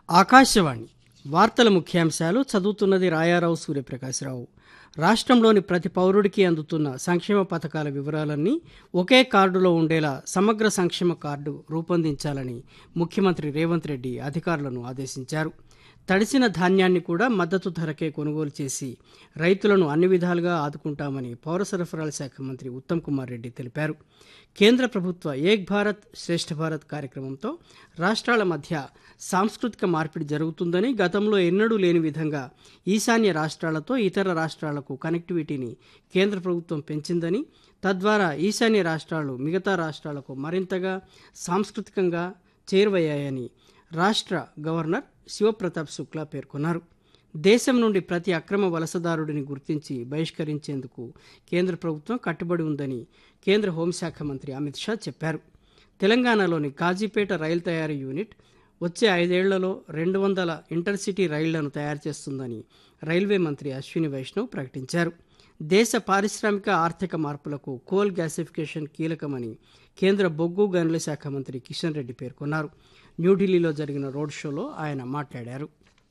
ఆకాశవాణి వార్తల ముఖ్యాంశాలు చదువుతున్నది రాయారావు సూర్యప్రకాశ్రావు రాష్ట్రంలోని ప్రతి పౌరుడికి అందుతున్న సంక్షేమ పథకాల వివరాలన్నీ ఒకే కార్డులో ఉండేలా సమగ్ర సంక్షేమ కార్డు రూపొందించాలని ముఖ్యమంత్రి రేవంత్ రెడ్డి అధికారులను ఆదేశించారు తడిసిన ధాన్యాన్ని కూడా మద్దతు ధరకే కొనుగోలు చేసి రైతులను అన్ని విధాలుగా ఆదుకుంటామని పౌర సరఫరాల శాఖ మంత్రి ఉత్తమ్ కుమార్ రెడ్డి తెలిపారు కేంద్ర ప్రభుత్వ ఏక్ భారత్ శ్రేష్ఠ భారత్ కార్యక్రమంతో రాష్ట్రాల మధ్య సాంస్కృతిక మార్పిడి జరుగుతుందని గతంలో ఎన్నడూ లేని విధంగా ఈశాన్య రాష్ట్రాలతో ఇతర రాష్ట్రాలకు కనెక్టివిటీని కేంద్ర ప్రభుత్వం పెంచిందని తద్వారా ఈశాన్య రాష్ట్రాలు మిగతా రాష్ట్రాలకు మరింతగా సాంస్కృతికంగా చేరువయ్యాయని రాష్ట్ర గవర్నర్ శివప్రతాప్ శుక్లా పేర్కొన్నారు దేశం నుండి ప్రతి అక్రమ వలసదారుడిని గుర్తించి బహిష్కరించేందుకు కేంద్ర ప్రభుత్వం కట్టుబడి ఉందని కేంద్ర హోంశాఖ మంత్రి అమిత్ షా చెప్పారు తెలంగాణలోని కాజీపేట రైలు తయారీ యూనిట్ వచ్చే ఐదేళ్లలో రెండు వందల ఇంటర్సిటీ రైళ్లను తయారు చేస్తుందని రైల్వే మంత్రి అశ్విని వైష్ణవ్ ప్రకటించారు దేశ పారిశ్రామిక ఆర్థిక మార్పులకు కోల్ గ్యాసిఫికేషన్ కీలకమని కేంద్ర బొగ్గు గనుల శాఖ మంత్రి కిషన్ రెడ్డి పేర్కొన్నారు న్యూఢిల్లీలో జరిగిన రోడ్ షోలో ఆయన మాట్లాడారు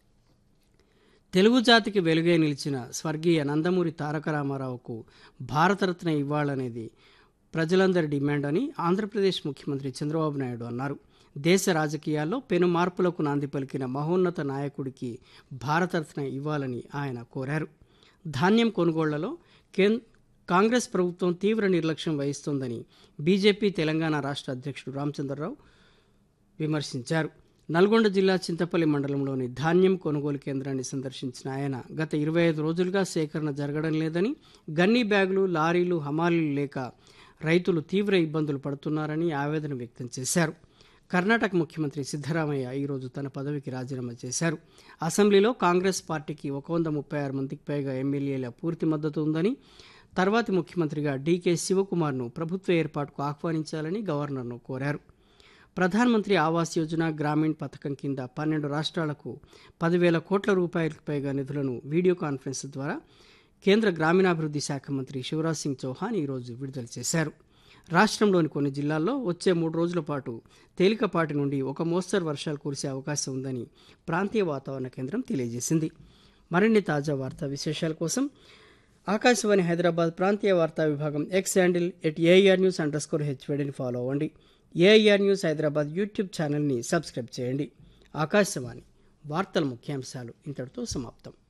తెలుగు జాతికి వెలుగే నిలిచిన స్వర్గీయ నందమూరి తారక రామారావుకు భారతరత్న ఇవ్వాలనేది ప్రజలందరి డిమాండ్ అని ఆంధ్రప్రదేశ్ ముఖ్యమంత్రి చంద్రబాబు నాయుడు అన్నారు దేశ రాజకీయాల్లో పెను మార్పులకు నాంది పలికిన మహోన్నత నాయకుడికి భారతరత్న ఇవ్వాలని ఆయన కోరారు ధాన్యం కొనుగోళ్లలో కేన్ కాంగ్రెస్ ప్రభుత్వం తీవ్ర నిర్లక్ష్యం వహిస్తోందని బీజేపీ తెలంగాణ రాష్ట్ర అధ్యక్షుడు రామచంద్రరావు విమర్శించారు నల్గొండ జిల్లా చింతపల్లి మండలంలోని ధాన్యం కొనుగోలు కేంద్రాన్ని సందర్శించిన ఆయన గత ఇరవై ఐదు రోజులుగా సేకరణ జరగడం లేదని గన్నీ బ్యాగులు లారీలు హమాలీలు లేక రైతులు తీవ్ర ఇబ్బందులు పడుతున్నారని ఆవేదన వ్యక్తం చేశారు కర్ణాటక ముఖ్యమంత్రి సిద్ధరామయ్య ఈరోజు తన పదవికి రాజీనామా చేశారు అసెంబ్లీలో కాంగ్రెస్ పార్టీకి ఒక వంద ముప్పై ఆరు మందికి పైగా ఎమ్మెల్యేల పూర్తి మద్దతు ఉందని తర్వాతి ముఖ్యమంత్రిగా డీకే శివకుమార్ను ప్రభుత్వ ఏర్పాటుకు ఆహ్వానించాలని గవర్నర్ను కోరారు ప్రధానమంత్రి ఆవాస్ యోజన గ్రామీణ్ పథకం కింద పన్నెండు రాష్ట్రాలకు పదివేల కోట్ల రూపాయలకు పైగా నిధులను వీడియో కాన్ఫరెన్స్ ద్వారా కేంద్ర గ్రామీణాభివృద్ధి శాఖ మంత్రి శివరాజ్ సింగ్ చౌహాన్ ఈరోజు విడుదల చేశారు రాష్ట్రంలోని కొన్ని జిల్లాల్లో వచ్చే మూడు రోజుల పాటు తేలికపాటి నుండి ఒక మోస్తరు వర్షాలు కురిసే అవకాశం ఉందని ప్రాంతీయ వాతావరణ కేంద్రం తెలియజేసింది మరిన్ని తాజా వార్తా విశేషాల కోసం ఆకాశవాణి హైదరాబాద్ ప్రాంతీయ వార్తా విభాగం X handle at air news underscore హెచ్వేడిని ఫాలో అవ్వండి ఏఐఆర్ న్యూస్ హైదరాబాద్ యూట్యూబ్ ఛానల్ని సబ్స్క్రైబ్ చేయండి ఆకాశవాణి వార్తల ముఖ్యాంశాలు ఇంతటితో సమాప్తం